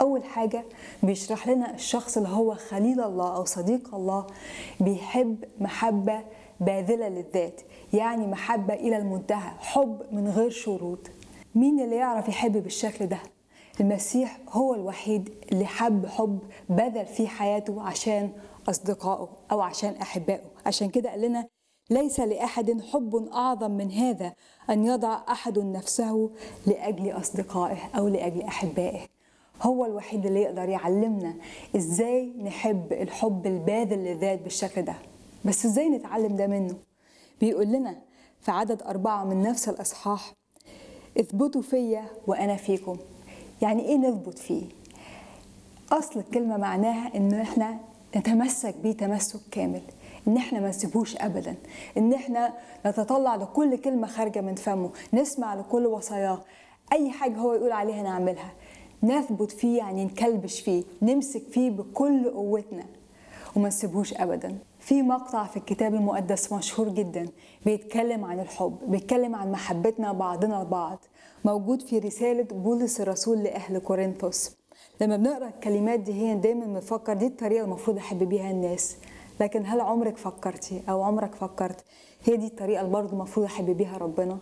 أول حاجة بيشرح لنا الشخص اللي هو خليل الله أو صديق الله بيحب محبة باذلة للذات يعني محبة إلى المنتهى حب من غير شروط مين اللي يعرف يحب بالشكل ده؟ المسيح هو الوحيد اللي حب حب بذل فيه حياته عشان أصدقائه أو عشان أحبائه عشان كده قال لنا ليس لأحد حب أعظم من هذا أن يضع أحد نفسه لأجل أصدقائه أو لأجل أحبائه هو الوحيد اللي يقدر يعلمنا إزاي نحب الحب الباذل للذات بالشكل ده بس إزاي نتعلم ده منه بيقول لنا في عدد أربعة من نفس الأصحاح اثبتوا فيا وأنا فيكم يعني إيه نثبت فيه أصل الكلمة معناها إن إحنا نتمسك بيه تمسك كامل ان احنا ما نسيبوش ابدا ان احنا نتطلع لكل كلمه خارجه من فمه نسمع لكل وصاياه اي حاجه هو يقول عليها نعملها نثبت فيه يعني نكلبش فيه نمسك فيه بكل قوتنا وما نسيبوش ابدا في مقطع في الكتاب المقدس مشهور جدا بيتكلم عن الحب بيتكلم عن محبتنا بعضنا البعض موجود في رسالة بولس الرسول لأهل كورنثوس لما بنقرا الكلمات دي هي دايما بنفكر دي الطريقة المفروض أحب بيها الناس لكن هل عمرك فكرتي أو عمرك فكرت هي دي الطريقة اللي برضه المفروض أحب بيها ربنا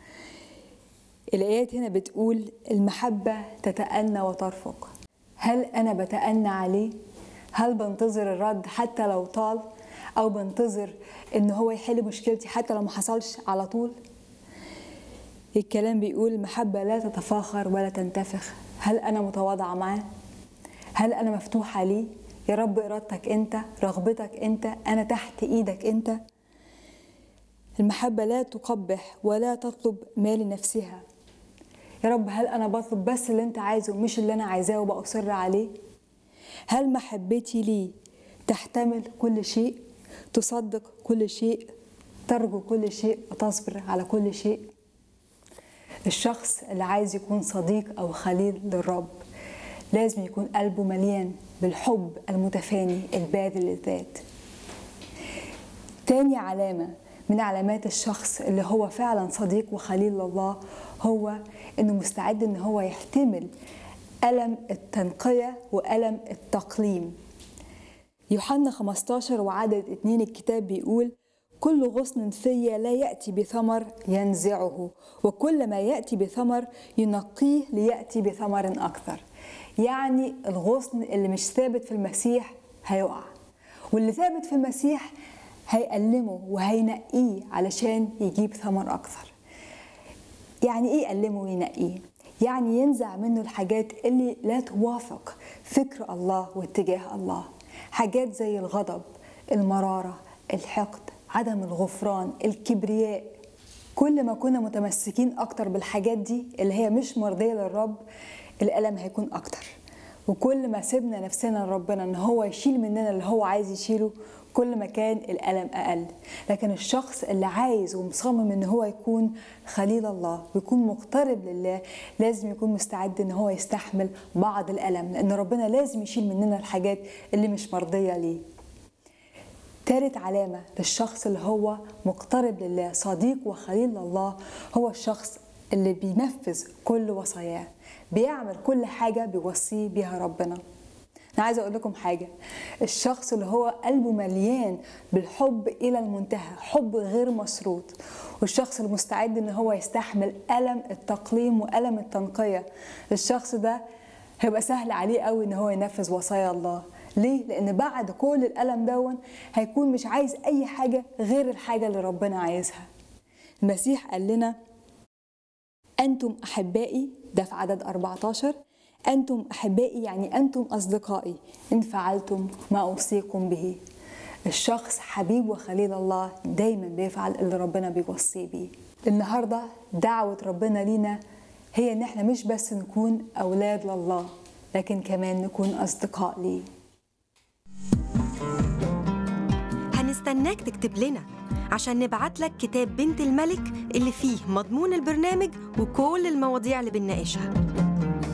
الآيات هنا بتقول المحبة تتأنى وترفق هل أنا بتأنى عليه؟ هل بنتظر الرد حتى لو طال؟ أو بنتظر إن هو يحل مشكلتي حتى لو ما حصلش على طول؟ الكلام بيقول المحبة لا تتفاخر ولا تنتفخ هل أنا متواضعة معاه؟ هل أنا مفتوحة ليه؟ يا رب إرادتك أنت رغبتك أنت أنا تحت إيدك أنت المحبة لا تقبح ولا تطلب ما لنفسها يا رب هل أنا بطلب بس اللي أنت عايزه مش اللي أنا عايزاه وبأصر عليه هل محبتي لي تحتمل كل شيء تصدق كل شيء ترجو كل شيء وتصبر على كل شيء الشخص اللي عايز يكون صديق أو خليل للرب لازم يكون قلبه مليان بالحب المتفاني الباذل للذات تاني علامة من علامات الشخص اللي هو فعلا صديق وخليل لله هو انه مستعد ان هو يحتمل ألم التنقية وألم التقليم يوحنا 15 وعدد اتنين الكتاب بيقول كل غصن فيا لا يأتي بثمر ينزعه وكل ما يأتي بثمر ينقيه ليأتي بثمر أكثر يعني الغصن اللي مش ثابت في المسيح هيقع واللي ثابت في المسيح هيألمه وهينقيه علشان يجيب ثمر أكثر يعني إيه يألمه وينقيه؟ يعني ينزع منه الحاجات اللي لا توافق فكر الله واتجاه الله حاجات زي الغضب المرارة الحقد عدم الغفران الكبرياء كل ما كنا متمسكين أكتر بالحاجات دي اللي هي مش مرضية للرب الألم هيكون أكتر وكل ما سيبنا نفسنا لربنا ان هو يشيل مننا اللي هو عايز يشيله كل ما كان الألم أقل لكن الشخص اللي عايز ومصمم ان هو يكون خليل الله ويكون مقترب لله لازم يكون مستعد ان هو يستحمل بعض الألم لأن ربنا لازم يشيل مننا الحاجات اللي مش مرضية ليه تالت علامة للشخص اللي هو مقترب لله صديق وخليل لله هو الشخص اللي بينفذ كل وصاياه بيعمل كل حاجة بيوصيه بيها ربنا أنا عايزة أقول لكم حاجة الشخص اللي هو قلبه مليان بالحب إلى المنتهى حب غير مشروط والشخص المستعد إن هو يستحمل ألم التقليم وألم التنقية الشخص ده هيبقى سهل عليه قوي إن هو ينفذ وصايا الله ليه؟ لأن بعد كل الألم دون هيكون مش عايز أي حاجة غير الحاجة اللي ربنا عايزها المسيح قال لنا أنتم أحبائي ده في عدد 14 أنتم أحبائي يعني أنتم أصدقائي إن فعلتم ما أوصيكم به الشخص حبيب وخليل الله دايما بيفعل اللي ربنا بيوصيه بيه النهارده دعوة ربنا لينا هي إن احنا مش بس نكون أولاد لله لكن كمان نكون أصدقاء ليه هنستناك تكتب لنا عشان نبعت لك كتاب بنت الملك اللي فيه مضمون البرنامج وكل المواضيع اللي بنناقشها